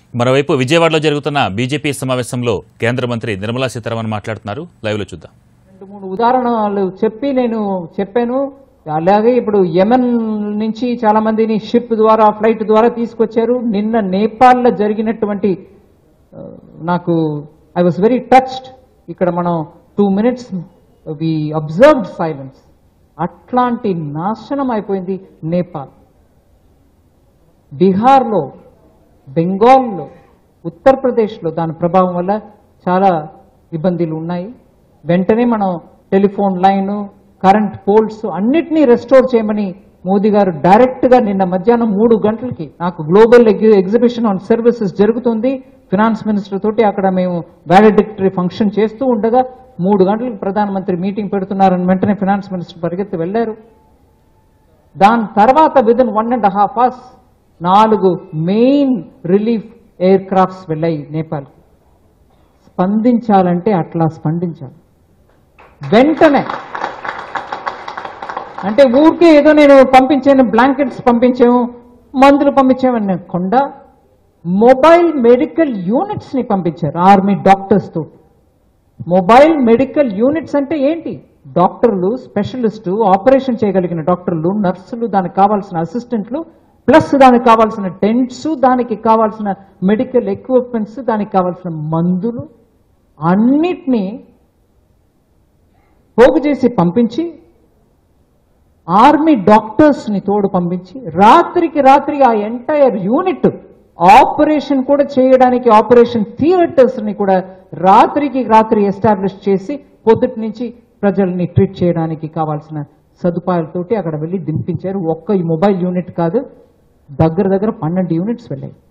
మరోవైపు విజయవాడలో జరుగుతున్న బీజేపీ సమావేశంలో కేంద్ర మంత్రి నిర్మలా సీతారామన్ మాట్లాడుతున్నారు లైవ్లో చూద్దాం రెండు మూడు ఉదాహరణలు చెప్పి నేను చెప్పాను అలాగే ఇప్పుడు యెమెన్ నుంచి చాలా మందిని షిప్ ద్వారా ఫ్లైట్ ద్వారా తీసుకొచ్చారు నిన్న నేపాల్లో జరిగినటువంటి ఆ, నాకు ఐ వాస్ వెరీ టచ్డ్ ఇక్కడ మనం two minutes we observed silence అట్లాంటి నాశనం అయిపోయింది నేపాల్ బీహార్లో బెంగాల్లో ఉత్తరప్రదేశ్లో దాని ప్రభావం వల్ల చాలా ఇబ్బందులు ఉన్నాయి వెంటనే మనం టెలిఫోన్ లైన్ కరెంట్ పోల్స్ అన్నిటినీ రెస్టోర్ చేయమని మోదీ గారు డైరెక్ట్గా నిన్న మధ్యాహ్నం మూడు గంటలకి నాకు గ్లోబల్ ఎగ్జిబిషన్ ఆన్ సర్వీసెస్ జరుగుతుంది ఫినాన్స్ మినిస్టర్ తోటి అక్కడ మేము వ్యాలిడిక్టరీ ఫంక్షన్ చేస్తూ ఉండగా మూడు గంటలకు ప్రధానమంత్రి మీటింగ్ పెడుతున్నారని వెంటనే ఫినాన్స్ మినిస్టర్ పరిగెత్తి వెళ్ళారు దాని తర్వాత with in one and half hours నాలుగు మెయిన్ రిలీఫ్ ఎయిర్ క్రాఫ్ట్స్ వెళ్ళాయి నేపాల్కి స్పందించాలంటే అట్లా స్పందించాలి వెంటనే అంటే ఊరికే ఏదో నేను పంపించాను బ్లాంకెట్స్ పంపించాము మందులు పంపించామని నేను కొండ మొబైల్ మెడికల్ యూనిట్స్ ని పంపించారు ఆర్మీ డాక్టర్స్ తోటి మొబైల్ మెడికల్ యూనిట్స్ అంటే ఏంటి డాక్టర్లు స్పెషలిస్టు ఆపరేషన్ చేయగలిగిన డాక్టర్లు నర్సులు దానికి కావాల్సిన అసిస్టెంట్లు ప్లస్ దానికి కావాల్సిన టెంట్స్ దానికి కావాల్సిన మెడికల్ ఎక్విప్మెంట్స్ దానికి కావాల్సిన మందులు అన్నిటినీ పోగు చేసి పంపించి ఆర్మీ డాక్టర్స్ ని తోడు పంపించి రాత్రికి రాత్రి ఆ ఎంటైర్ యూనిట్ ఆపరేషన్ కూడా చేయడానికి ఆపరేషన్ థియేటర్స్ ని కూడా రాత్రికి రాత్రి ఎస్టాబ్లిష్ చేసి పొద్దుటి నుంచి ప్రజల్ని ట్రీట్ చేయడానికి కావాల్సిన సదుపాయాలతోటి అక్కడ వెళ్ళి దింపించారు ఒక్క ఈ మొబైల్ యూనిట్ కాదు దగ్గర దగ్గర పన్నెండు యూనిట్స్ వెళ్ళాయి